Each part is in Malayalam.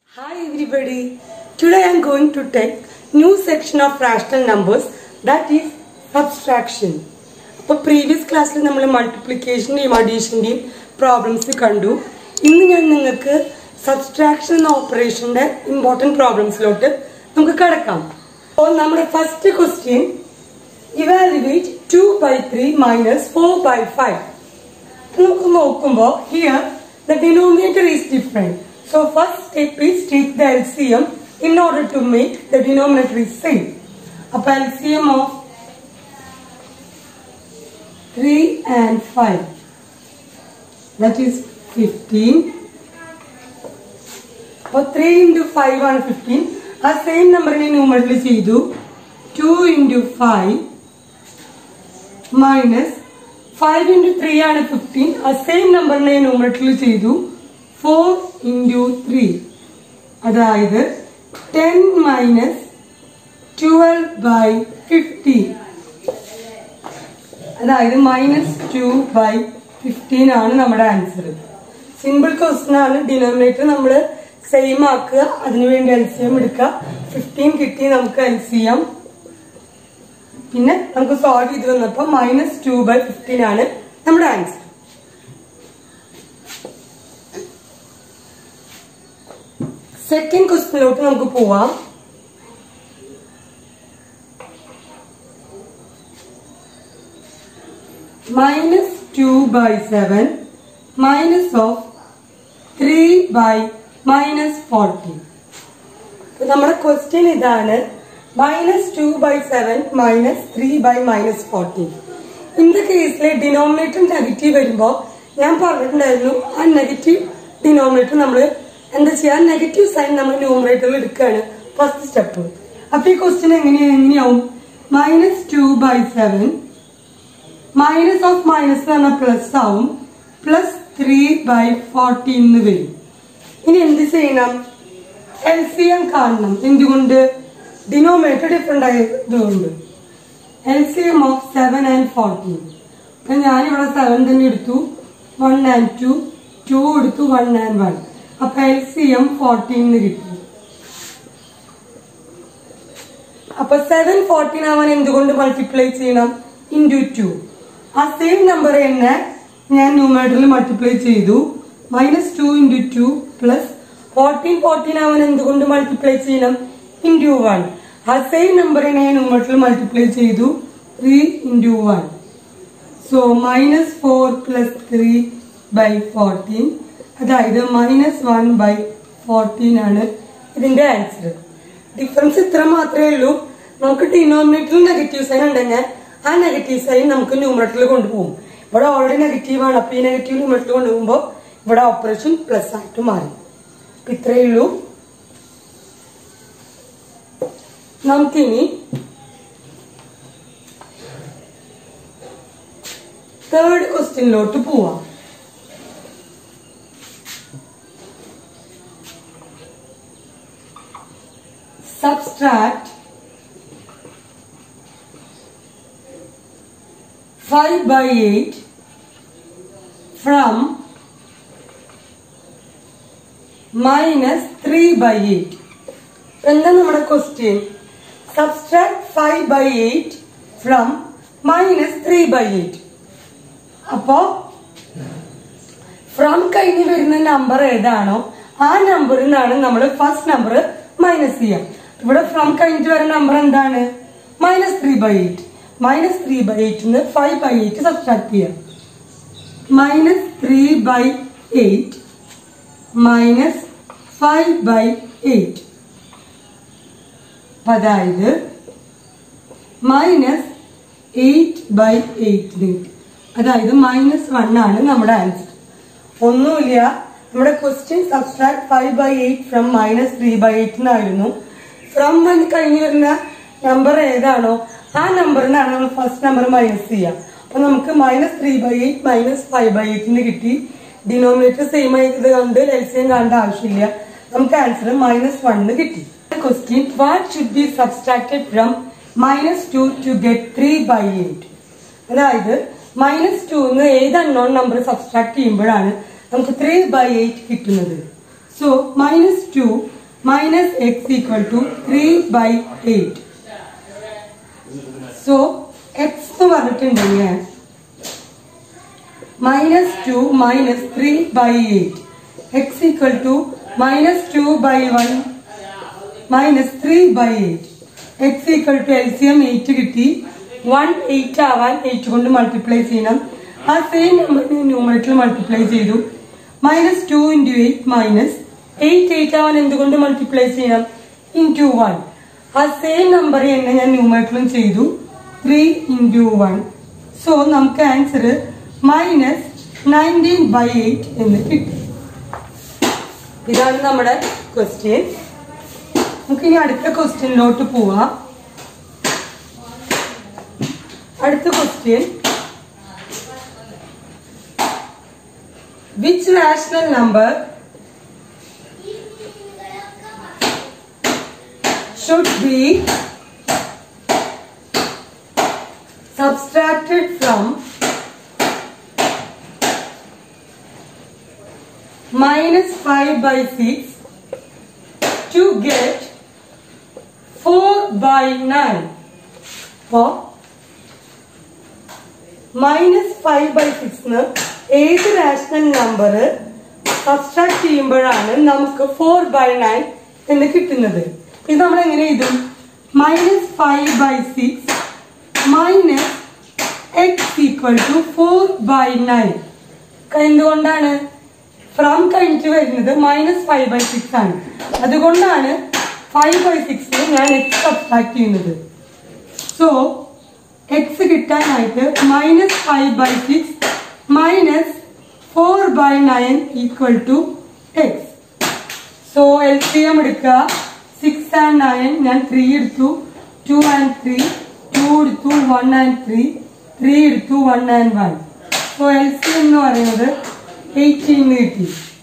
Hi everybody. Today I am going to take new section of rational numbers that is subtraction. അപ്പോൾ പ്രീവിയസ് ക്ലാസ്സിൽ നമ്മൾ മൾട്ടിപ്ലിക്കേഷൻ്റെയും അഡീഷൻ്റെയും പ്രോബ്ലംസ് കണ്ടു ഇന്ന് ഞാൻ നിങ്ങൾക്ക് സബ്സ്ട്രാക്ഷൻ എന്ന ഓപ്പറേഷൻ്റെ ഇമ്പോർട്ടൻറ്റ് പ്രോബ്ലംസിലോട്ട് നമുക്ക് കടക്കാം അപ്പോൾ നമ്മുടെ first question evaluate two by three minus four by five നമുക്ക് നോക്കുമ്പോൾ here the denominator is different so first step is take the L C M in order to make the denominator is same അപ്പൊ L C M of three and five that is fifteen അപ്പോൾ ത്രീ ഇൻറ്റു ഫൈവ് ആണ് ഫിഫ്റ്റീൻ ആ സെയിം നമ്പറിനെ ന്യൂമറിൽ ചെയ്തു two into five minus five into three ആണ് ഫിഫ്റ്റീൻ ആ സെയിം നമ്പറിനെ ന്യൂമറേറ്ററിൽ ചെയ്തു ഫോർ ഇൻറ്റു ത്രീ അതായത് ten minus twelve by fifteen അതായത് മൈനസ് ടു ബൈ ഫിഫ്റ്റീൻ ആണ് നമ്മുടെ ആൻസർ സിമ്പിൾ ക്വസ്റ്റൻ ആണ് ഡിനോമിനേറ്റർ നമ്മൾ സെയിം ആക്കുക അതിനുവേണ്ടി എൽ സി എം എടുക്കുക ഫിഫ്റ്റീൻ കിട്ടി നമുക്ക് എൽ സി എം പിന്നെ നമുക്ക് സോൾവ് ചെയ്ത് വന്നപ്പോൾ മൈനസ് ടു ബൈ ഫിഫ്റ്റീൻ ആണ് നമ്മുടെ ആൻസർ സെക്കൻഡ് ക്വസ്റ്റിനിലോട്ട് നമുക്ക് പോവാം minus two by seven minus of three by minus forty നമ്മുടെ ക്വസ്റ്റ്യൻ ഇതാണ് minus two by seven minus three by minus fourteen in the കേസിലെ ഡിനോമിനേറ്റർ നെഗറ്റീവ് വരുമ്പോൾ ഞാൻ പറഞ്ഞിട്ടുണ്ടായിരുന്നു ആ നെഗറ്റീവ് ഡിനോമിനേറ്റർ നമ്മൾ എന്താ ചെയ്യുക നെഗറ്റീവ് സൈൻ നമ്മൾ ന്യൂമറേറ്ററിൽ എടുക്കുകയാണ് ഫസ്റ്റ് സ്റ്റെപ്പ് അപ്പൊ ഈ ക്വസ്റ്റ്യൻ എങ്ങനെയാ എങ്ങനെയാവും minus two by seven minus of minus എന്ന് പറഞ്ഞാൽ പ്ലസ് ആവും പ്ലസ് ത്രീ ബൈ ഫോർട്ടീൻ എന്ന് വരും ഇനി എന്ത് ചെയ്യണം എൽ സി എം കാണണം എന്തുകൊണ്ട് ഡിനോമിനേറ്റർ ഡിഫറെന്റ് ആയതുകൊണ്ട് L C M of seven and fourteen അപ്പൊ ഞാനിവിടെ സെവൻ തന്നെ എടുത്തു വൺ ആൻഡ് ടു ടു എടുത്തു വൺ ആൻഡ് വൺ അപ്പൊ എൽ സി എം ഫോർട്ടീൻ കിട്ടി അപ്പൊ സെവൻ ഫോർട്ടീൻ ആവാൻ എന്തുകൊണ്ട് മൾട്ടിപ്ലൈ ചെയ്യണം ഇൻറ്റു ടു ആ സെയിം നമ്പർ തന്നെ ഞാൻ ന്യൂമേറ്ററിൽ മൾട്ടിപ്ലൈ ചെയ്തു minus two into two plus fourteen fourteen ആവാൻ എന്തുകൊണ്ട് മൾട്ടിപ്ലൈ ചെയ്യണം ഇൻറ്റു വൺ ആ സെയിം നമ്പറിനെ ഞാൻ ന്യൂമേറ്ററിൽ മൾട്ടിപ്ലൈ ചെയ്തു three into one so minus four plus three by fourteen അതായത് മൈനസ് വൺ ബൈ ഫോർട്ടീൻ ആണ് ഇതിന്റെ ആൻസർ ഡിഫറൻസ് ഇത്ര മാത്രമേ ഉള്ളൂ നമുക്ക് ഡിനോമിനേറ്ററിൽ നെഗറ്റീവ് സൈൻ ഉണ്ടെങ്കിൽ ആ നെഗറ്റീവ് സൈൻ നമുക്ക് ന്യൂമറേറ്ററിൽ കൊണ്ടുപോകും ഇവിടെ ഓൾറെഡി നെഗറ്റീവ് ആണ് അപ്പൊ ഈ നെഗറ്റീവ് ന്യൂമറേറ്ററിൽ കൊണ്ടുപോകുമ്പോൾ ഇവിടെ ഓപ്പറേഷൻ പ്ലസ് ആയിട്ട് മാറി അപ്പൊ ഇത്രയേ ഉള്ളൂ നമുക്കിനി തേർഡ് ക്വസ്റ്റ്യനിലോട്ട് പോവാം subtract 5 by 8 from minus 3 by 8 എന്താ നമ്മുടെ question subtract five by eight from minus three by eight അപ്പോ ഫ്രം കഴിഞ്ഞ് വരുന്ന നമ്പർ ഏതാണോ ആ നമ്പറിൽ നിന്നാണ് നമ്മൾ ഫസ്റ്റ് നമ്പർ മൈനസ് ചെയ്യാം ഇവിടെ ഫ്രം കഴിഞ്ഞിട്ട് വരുന്ന നമ്പർ എന്താണ് minus three by eight minus three by എയ്റ്റിന് ഫൈവ് ബൈ എയ്റ്റ് സബ്സ്ട്രാക്ട് ചെയ്യാം minus three by eight minus five by eight അതായത് മൈനസ് എയ്റ്റ് ബൈ എയ്റ്റ് അതായത് മൈനസ് വൺ ആണ് നമ്മുടെ ആൻസർ ഒന്നുമില്ല നമ്മുടെ question subtract five by eight from minus three by eight എന്നായിരുന്നു ഫ്രം വൺ കഴിഞ്ഞ് വരുന്ന നമ്പർ ഏതാണോ ആ നമ്പറിനാണ് നമ്മൾ ഫസ്റ്റ് നമ്പർ മൈനസ് ചെയ്യുക അപ്പൊ നമുക്ക് minus three by eight minus five by എയ്റ്റിന് കിട്ടി ഡിനോമിനേറ്റർ സെയിം ആയത് കൊണ്ട് എൽസിയം കാണേണ്ട ആവശ്യമില്ല നമുക്ക് ആൻസർ മൈനസ് വണ്ണ് കിട്ടി question what should be subtracted from minus two to get three by eight അതായത് മൈനസ് ടു എന്ന് ഏത് അൺനോൺ നമ്പർ സബ്സ്ട്രാക്ട് ചെയ്യുമ്പോഴാണ് നമുക്ക് ത്രീ ബൈ എയ്റ്റ് കിട്ടുന്നത് so minus two minus x equal to three by eight so x എന്ന് പറഞ്ഞിട്ടുണ്ടെങ്കിൽ minus two minus three by eight x equal to minus two by one minus three by eight x equal to L C M eight കിട്ടി വൺ എയ്റ്റ് ആവാൻ എയ്റ്റ് കൊണ്ട് മൾട്ടിപ്ലൈ ചെയ്യണം ആ സെയിം നമ്പറിനെ ന്യൂമറേറ്ററിൽ മൾട്ടിപ്ലൈ ചെയ്തു minus two into eight minus eight eight ആവാൻ എന്തുകൊണ്ട് മൾട്ടിപ്ലൈ ചെയ്യണം ഇൻറ്റു വൺ ആ സെയിം നമ്പർ തന്നെ ഞാൻ ന്യൂമറേറ്ററിലും ചെയ്തു ത്രീ ഇൻറ്റു വൺ സോ നമുക്ക് answer minus nineteen by eight എന്ന് കിട്ടി ഇതാണ് നമ്മുടെ ക്വസ്റ്റ്യൻ നമുക്ക് ഇനി അടുത്ത ക്വസ്റ്റ്യനിലോട്ട് പോവാം അടുത്ത question which rational number should be subtracted from minus 5 by 6 to get 4 by 9 or minus five by six ഏത് റാഷണൽ നമ്പർ സബ്സ്ട്രാക്ട് ചെയ്യുമ്പോഴാണ് നമുക്ക് ഫോർ ബൈ നയൻ എന്ന് കിട്ടുന്നത് ഇത് നമ്മൾ എങ്ങനെ എഴുതും minus five by six minus x equal to four by nine എന്തുകൊണ്ടാണ് ഫ്രം കഴിഞ്ഞിട്ട് വരുന്നത് മൈനസ് ഫൈവ് ബൈ സിക്സ് ആണ് അതുകൊണ്ടാണ് ഫൈവ് ബൈ സിക്സ് ഞാൻ എക്സ് സബ്സ്ട്രാക്ട് ചെയ്യുന്നത് സോ എക്സ് കിട്ടാനായിട്ട് minus five by six minus four by nine equal to x so L C M എടുക്കുക സിക്സ് ആൻഡ് നയൻ ഞാൻ ത്രീ എടുത്തു ടു ആൻഡ് ത്രീ ടു എടുത്തു വൺ ആൻഡ് ത്രീ ത്രീ എടുത്തു one and one so L C എന്ന് പറയുന്നത് എയ്റ്റീൻ കിട്ടി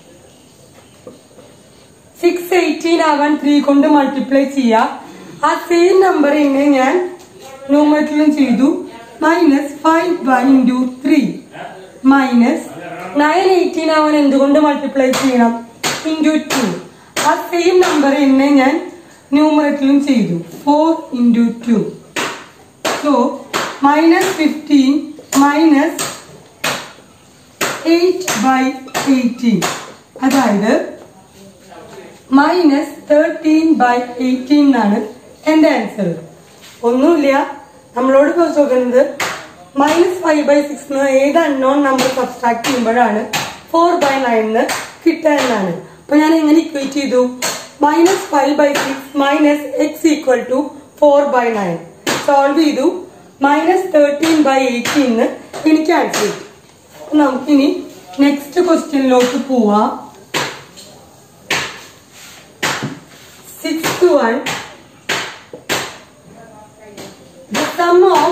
സിക്സ് എയ്റ്റീൻ ആവാൻ ത്രീ കൊണ്ട് മൾട്ടിപ്ലൈ ചെയ്യാം ആ സെയിം നമ്പർ തന്നെ ഞാൻ ന്യൂമറിക്കലും ചെയ്തു minus five by into three minus nine eighteen ആവാൻ എന്തുകൊണ്ട് മൾട്ടിപ്ലൈ ചെയ്യണം ഇൻറ്റു ടു ആ സെയിം നമ്പർ തന്നെ ഞാൻ ന്യൂമറിക്കലും ചെയ്തു four into two so minus fifteen minus eight by eighteen അതായത് മൈനസ് തേർട്ടീൻ ബൈ എയ്റ്റീൻ എന്നാണ് എന്റെ ആൻസർ ഒന്നുമില്ല നമ്മളോട് ചോദിക്കുന്നത് മൈനസ് ഫൈവ് ബൈ സിക്സ് ഏത് അൺനോൺ നമ്പർ സബ്സ്ട്രാക്ട് ചെയ്യുമ്പോഴാണ് ഫോർ ബൈ നയൻ കിട്ടുക എന്നാണ് അപ്പൊ ഞാൻ എങ്ങനെ ഇക്വേറ്റ് ചെയ്തു minus five by six minus x equal to four by nine solve ചെയ്തു മൈനസ് തേർട്ടീൻ ബൈ എയ്റ്റീൻ എനിക്ക് ആൻസർ കിട്ടി അപ്പൊ നമുക്കിനി നെക്സ്റ്റ് ക്വസ്റ്റ്യനിലോട്ട് പോവാം Sixth one. The sum of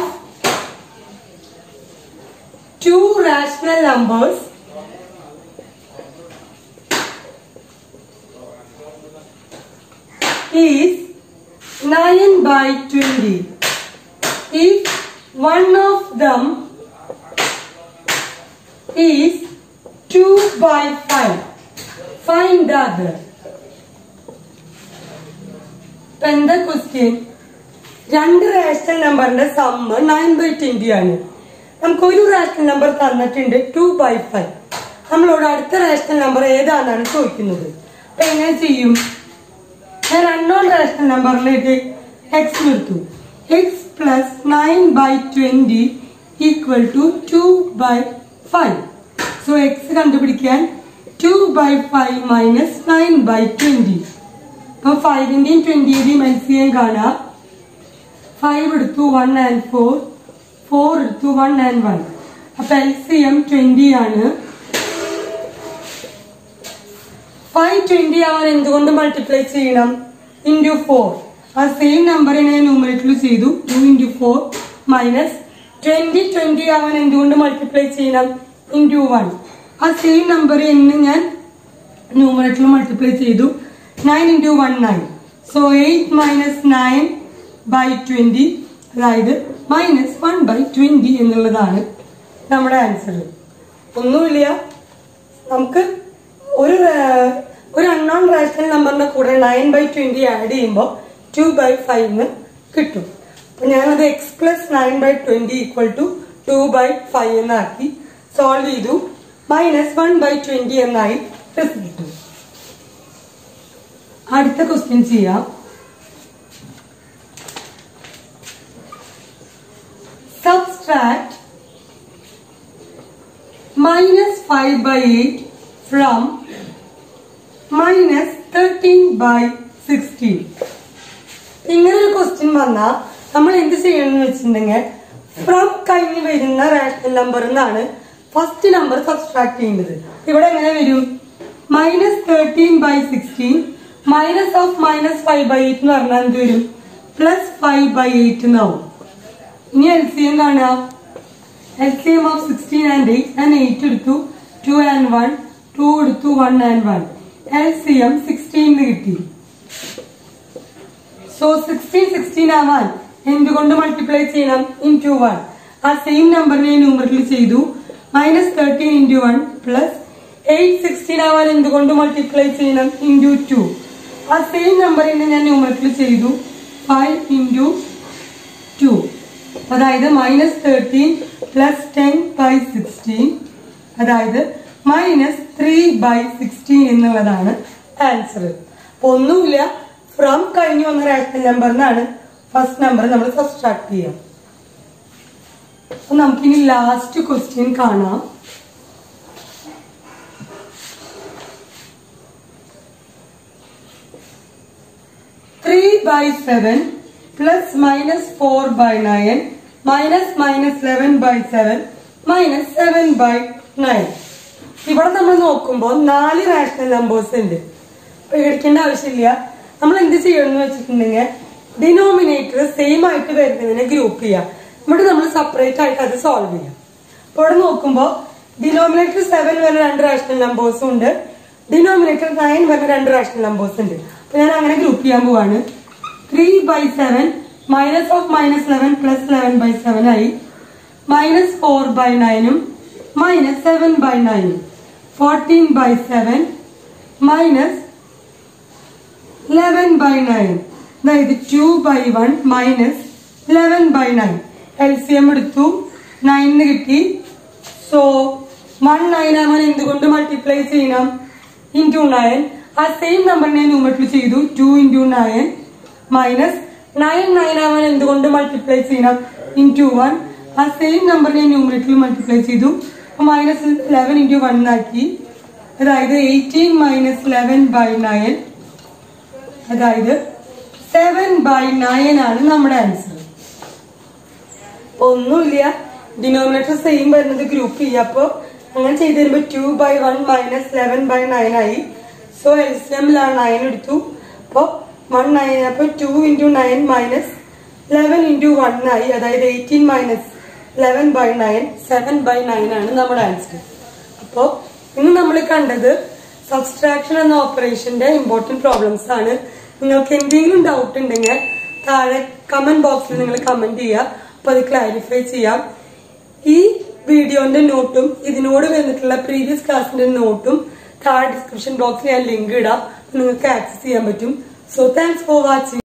two rational numbers is 9 by 20. If one of them is 2 by 5, find the other. ഇപ്പൊ എന്താ ക്വസ്റ്റ്യൻ രണ്ട് റാഷണൽ നമ്പറിന്റെ സമ്മ് നയൻ ബൈ ട്വന്റി ആണ് നമുക്ക് ഒരു റാഷണൽ നമ്പർ തന്നിട്ടുണ്ട് ടു ബൈ ഫൈവ് നമ്മളോട് അടുത്ത റാഷണൽ നമ്പർ ഏതാണെന്നാണ് ചോദിക്കുന്നത് അപ്പൊ എങ്ങനെ ചെയ്യും ഞാൻ അൺനോൺ റാഷണൽ നമ്പറിലേക്ക് എക്സ് നിർത്തും x plus nine by twenty equal to two by five so x കണ്ടുപിടിക്കാൻ two by five minus nine by twenty അപ്പൊ ഫൈവിന്റെയും ട്വന്റിയുടെയും എൽ സി എം കാണാം ഫൈവ് എടുത്തു വൺ ആൻഡ് ഫോർ ഫോർ എടുത്തു വൺ ആൻഡ് വൺ അപ്പൊ എൽ സി എം ട്വന്റി ആണ് ഫൈവ് ട്വന്റി ആവാൻ എന്തുകൊണ്ട് മൾട്ടിപ്ലൈ ചെയ്യണം ഇൻറ്റു ഫോർ ആ സെയിം നമ്പർ ഞാൻ ന്യൂമറേറ്ററിൽ ചെയ്തു two into four minus twenty twenty ആവാൻ എന്തുകൊണ്ട് മൾട്ടിപ്ലൈ ചെയ്യണം ഇൻറ്റു വൺ ആ സെയിം നമ്പർ തന്നെ ഞാൻ ന്യൂമറേറ്ററിൽ മൾട്ടിപ്ലൈ ചെയ്തു nine into one nine so eight minus nine by twenty അതായത് മൈനസ് വൺ ബൈ ട്വന്റി എന്നുള്ളതാണ് നമ്മുടെ ആൻസർ ഒന്നുമില്ല നമുക്ക് ഒരു ഒരു അൺനോൺ റാഷണൽ നമ്പറിന്റെ കൂടെ നയൻ ബൈ ട്വന്റി ആഡ് ചെയ്യുമ്പോൾ ടു ബൈ ഫൈവ് എന്ന് കിട്ടും അപ്പൊ ഞാനത് x plus nine by twenty equal to two by five എന്നാക്കി സോൾവ് ചെയ്തു മൈനസ് വൺ ബൈ ട്വന്റി എന്നായി റിസൾട്ട് അടുത്ത ക്വസ്റ്റ്യൻ ചെയ്യാം subtract minus 5 by 8 from minus 13 by 16 ഇങ്ങനെ ഒരു ക്വസ്റ്റ്യൻ വന്നാൽ നമ്മൾ എന്ത് ചെയ്യണമെന്ന് വെച്ചിട്ടുണ്ടെങ്കിൽ ഫ്രം കഴിഞ്ഞ് വരുന്ന റാഷണൽ നമ്പർ എന്നാണ് ഫസ്റ്റ് നമ്പർ സബ്സ്ട്രാക്ട് ചെയ്യേണ്ടത് ഇവിടെ എങ്ങനെ വരും minus thirteen by sixteen minus of minus five by eight എന്ന് പറഞ്ഞാൽ എന്ത് വരും പ്ലസ് ഫൈവ് ബൈ എയ്റ്റ് എന്നാവും ഇനി എൽ സി എം കാണാം L C M of sixteen and eight ഞാൻ എയ്റ്റ് എടുത്തു ടു ആൻഡ് വൺ ടു എടുത്തു one and one L C M sixteen കിട്ടി സോ സിക്സ്റ്റീൻ സിക്സ്റ്റീൻ ആവാൻ എന്തുകൊണ്ട് മൾട്ടിപ്ലൈ ചെയ്യണം ഇൻ ടു വൺ ആ സെയിം നമ്പറിനെ ന്യൂമറിൽ ചെയ്തു minus thirteen into one plus eight sixteen ആവാൻ എന്തുകൊണ്ട് മൾട്ടിപ്ലൈ ചെയ്യണം ഇൻറ്റു ടു ആ സെയിം നമ്പറിനെ ഞാൻ ന്യൂമറിൽ ചെയ്തു ഫൈവ് ഇൻറ്റു ടു അതായത് minus thirteen plus ten by sixteen അതായത് മൈനസ് ത്രീ ബൈ സിക്സ്റ്റീൻ എന്നുള്ളതാണ് ആൻസർ അപ്പൊ ഒന്നുമില്ല ഫ്രം കഴിഞ്ഞു വന്ന റാഷണൽ നമ്പറിനാണ് ഫസ്റ്റ് നമ്പർ നമ്മൾ സബ്സ്ട്രാക്ട് ചെയ്യാം അപ്പൊ നമുക്കിനി ലാസ്റ്റ് ക്വസ്റ്റ്യൻ കാണാം three by seven plus minus four by nine minus minus eleven by seven minus seven by nine ഇവിടെ നമ്മൾ നോക്കുമ്പോൾ നാല് റാഷണൽ നമ്പേഴ്സ് ഉണ്ട് പേടിക്കേണ്ട ആവശ്യമില്ല നമ്മൾ എന്ത് ചെയ്യണമെന്ന് വെച്ചിട്ടുണ്ടെങ്കിൽ ഡിനോമിനേറ്റർ സെയിം ആയിട്ട് വരുന്നതിനെ ഗ്രൂപ്പ് ചെയ്യാം ഇവിടെ നമ്മൾ സെപ്പറേറ്റ് ആയിട്ട് അത് സോൾവ് ചെയ്യാം അപ്പൊ ഇവിടെ നോക്കുമ്പോൾ ഡിനോമിനേറ്റർ സെവൻ വരുന്ന രണ്ട് റാഷണൽ നമ്പേഴ്സും ഉണ്ട് ഡിനോമിനേറ്റർ നയൻ വരുന്ന രണ്ട് റാഷണൽ നമ്പേഴ്സ് ഉണ്ട് അപ്പൊ ഞാൻ അങ്ങനെ ഗ്രൂപ്പ് ചെയ്യാൻ പോവാണ് three by seven minus of minus eleven plus eleven by seven ആയി മൈനസ് ഫോർ ബൈ നയനും മൈനസ് സെവൻ ബൈ നയനും fourteen by seven minus eleven by nine അതായത് two by one minus eleven by nine L C M എടുത്തു നയന് കിട്ടി സോ വൺ നയൻ ആവാൻ എന്തുകൊണ്ട് മൾട്ടിപ്ലൈ ചെയ്യണം ഇൻറ്റു നയൻ ആ സെയിം നമ്പറിനെ ന്യൂമറിൽ ചെയ്തു two into nine minus nine nine ആവാൻ എന്തുകൊണ്ട് മൾട്ടിപ്ലൈ ചെയ്യണം ഇൻറ്റു വൺ ആ സെയിം നമ്പറിനെ ന്യൂമറേറ്ററിൽ മൾട്ടിപ്ലൈ ചെയ്തു മൈനസ് ലെവൻ ഇൻറ്റു വൺ ആക്കി അതായത് eighteen minus eleven by nine അതായത് സെവൻ ബൈ നയൻ ആണ് നമ്മുടെ ആൻസർ ഒന്നുമില്ല ഡിനോമിനേറ്റർ സെയിം വരുന്നത് ഗ്രൂപ്പ് ചെയ്യുക അപ്പോൾ അങ്ങനെ ചെയ്ത് തരുമ്പോൾ two by one minus eleven by nine ആയി സോ എൽ സി എമ്മിലാണ് നയൻ എടുത്തു അപ്പോൾ വൺ നയൻ അപ്പോൾ two into nine minus eleven into one ആയി അതായത് eighteen minus eleven by nine seven by nine ആണ് നമ്മുടെ ആൻസർ അപ്പോൾ ഇന്ന് നമ്മൾ കണ്ടത് സബ്സ്ട്രാക്ഷൻ എന്ന ഓപ്പറേഷന്റെ ഇമ്പോർട്ടന്റ് പ്രോബ്ലംസ് ആണ് നിങ്ങൾക്ക് എന്തെങ്കിലും ഡൗട്ട് ഉണ്ടെങ്കിൽ താഴെ കമന്റ് ബോക്സിൽ നിങ്ങൾ കമന്റ് ചെയ്യുക അപ്പൊ അത് ക്ലാരിഫൈ ചെയ്യാം ഈ വീഡിയോന്റെ നോട്ടും ഇതിനോട് വന്നിട്ടുള്ള പ്രീവിയസ് ക്ലാസിന്റെ നോട്ടും താഴെ ഡിസ്ക്രിപ്ഷൻ ബോക്സിൽ ഞാൻ ലിങ്ക് ഇടാം നിങ്ങൾക്ക് ആക്സസ് ചെയ്യാൻ പറ്റും സോ താങ്ക്സ് ഫോർ വാച്ചിങ്